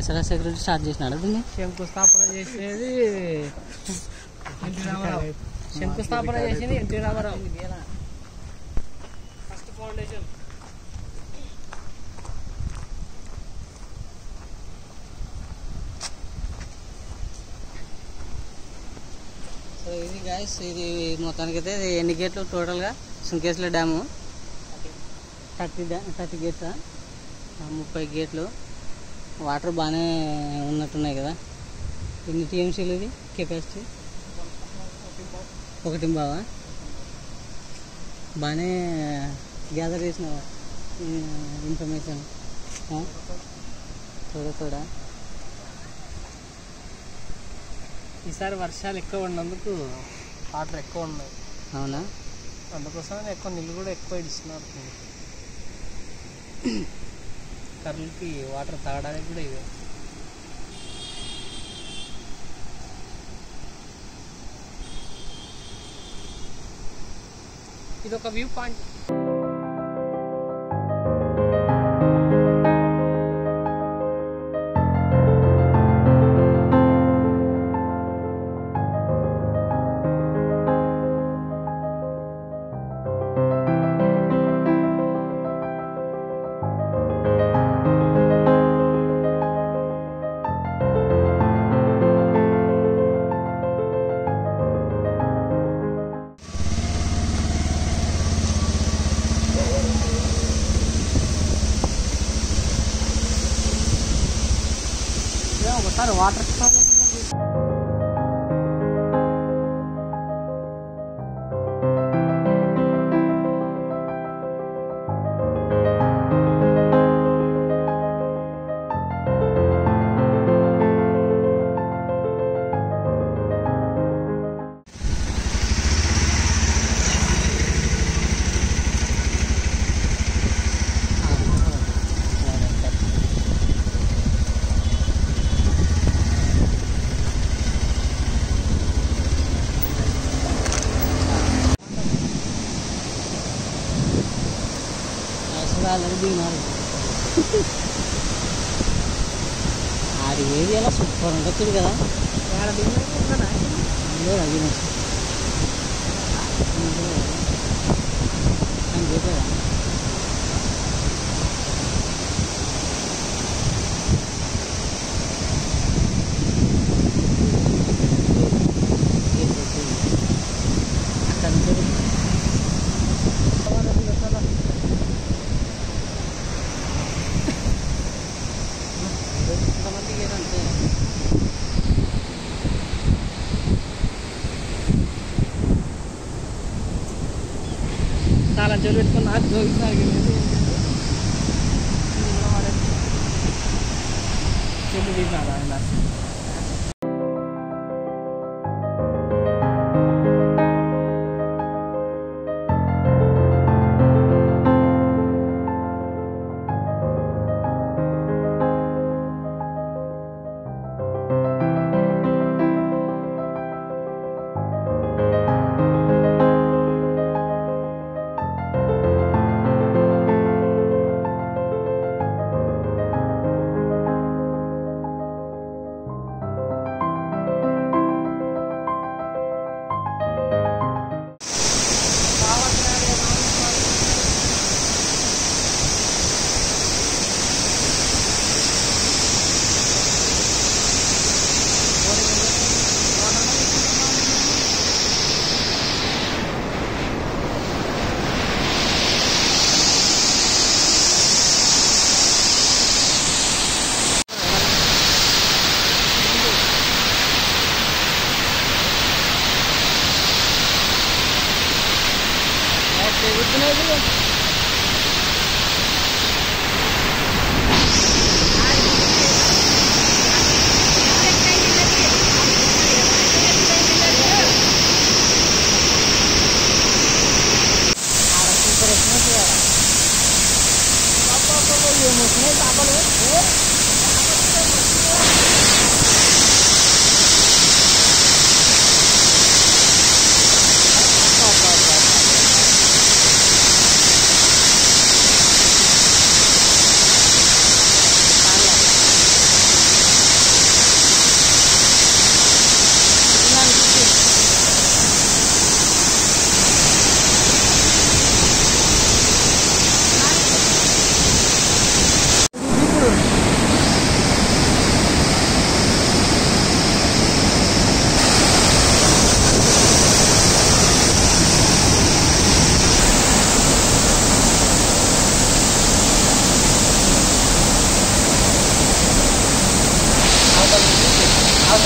SRS security start చేసినాడు దీన్ని శంకుస్థాపన చేసేది ఎన్టీ రామారావు శంకుస్థాపన చేసింది N T Rama Rao first foundation so ఇది గాయస్ ఇది మొత్తానికి అయితే ఇది ఎన్ని గేట్లు టోటల్గా సుంకేశ్వర డ్యాము థర్టీ డ్యా థర్టీ గేట్స్ ముప్పై గేట్లు వాటర్ బాగానే ఉన్నట్టున్నాయి కదా ఎన్ని టీఎంసీలు ఇది కెపాసిటీ ఒకటి బావా బాగానే గ్యాదర్ చేసిన ఇన్ఫర్మేషన్ తోడా తోడా ఈసారి వర్షాలు ఎక్కువ ఉన్నందుకు వాటర్ ఎక్కువ ఉన్నాయి అవునా అందుకోసమే ఎక్కువ నీళ్ళు కూడా ఎక్కువ ఇస్తున్నారు కర్రలకి వాటర్ తాగడానికి కూడా ఇవే ఇది ఒక వ్యూ పాయింట్ ఒకసారి వాటర్ అసలు ఆల్రెడీ దిగినారు ఆడి ఏరియాలో సూపర్ ఉంటుంది కదా లేదు అది మంచి అని చెప్పారా అక్కడ నుంచి కొంతమంది అంతే చాలా చెవులు పెట్టుకుని నాకు జోగిస్తారు చెల్లు తీసినాడు ఆయన ఆ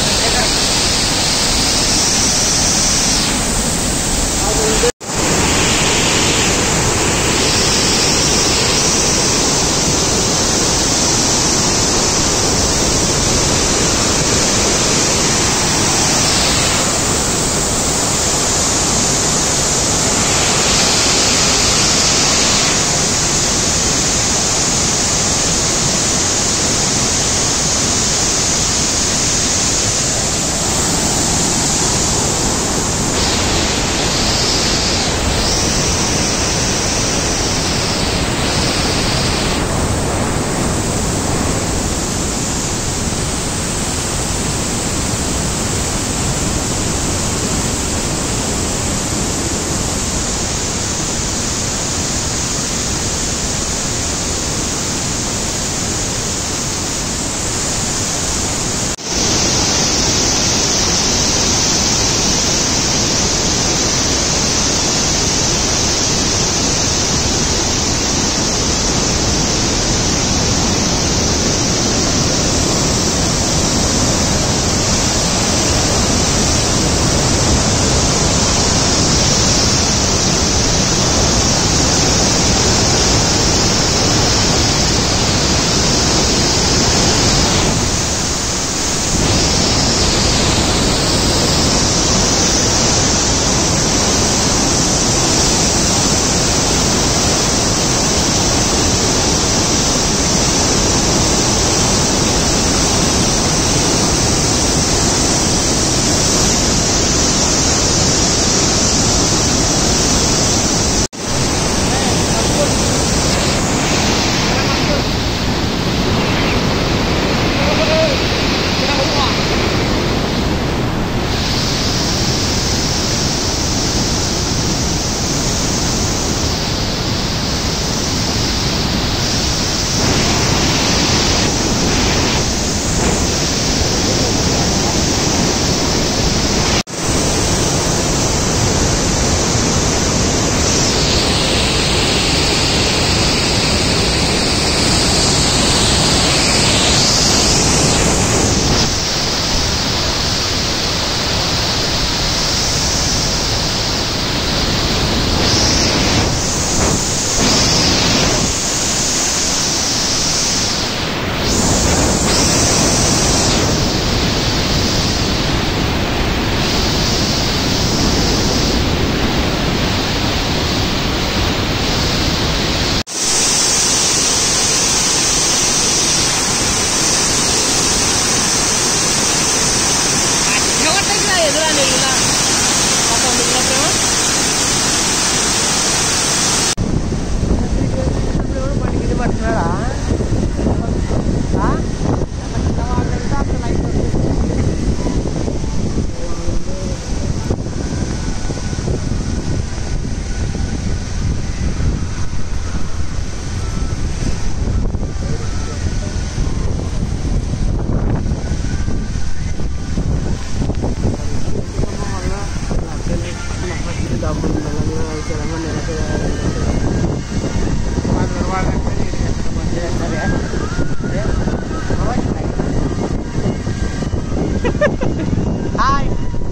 హాయ్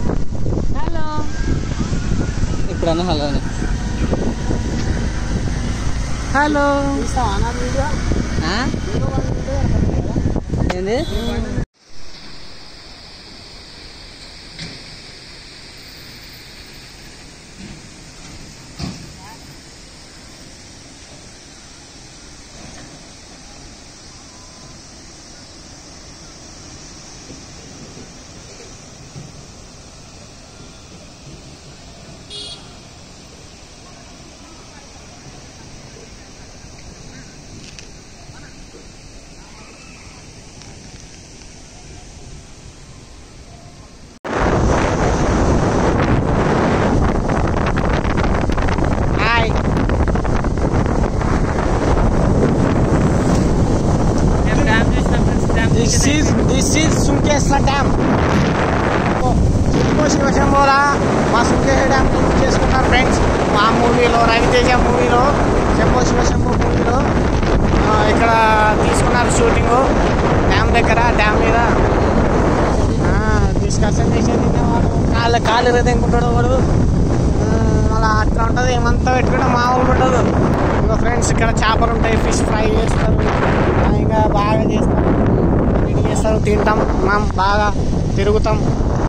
హలో ఇప్పుడన్నా హలో అని హలో ఆ? ఏంది హాయ్ డ్యామ్ చూసిన friends dam this is this is Sunkeshwara dam Shambho శివశంభోలా మా సుంకేశ్వర డ్యామ్ బుక్ చేసుకున్నారు ఫ్రెండ్స్ మా మూవీలో రవితేజ మూవీలో శంభో శివశంభో మూవీలో ఆ, ఇక్కడ తీసుకున్నారు షూటింగ్ డ్యామ్ దగ్గర డ్యామ్ మీద ఆ, ఎక్స్కర్షన్ చేసేది తినేవాడు కాళ్ళు కాళ్ళు ఎరదింకుంటాడు వాడు మళ్ళీ అట్లా ఉంటుంది ఏమంతా పెట్టుకుంటే మామూలుగా ఉండదు ఇంకా ఫ్రెండ్స్ ఇక్కడ చేపలు ఉంటాయి ఫిష్ ఫ్రై చేస్తారు ఆ, ఇంకా బాగా చేస్తారు అన్నిటి చేస్తారు తింటాం మనం బాగా తిరుగుతాం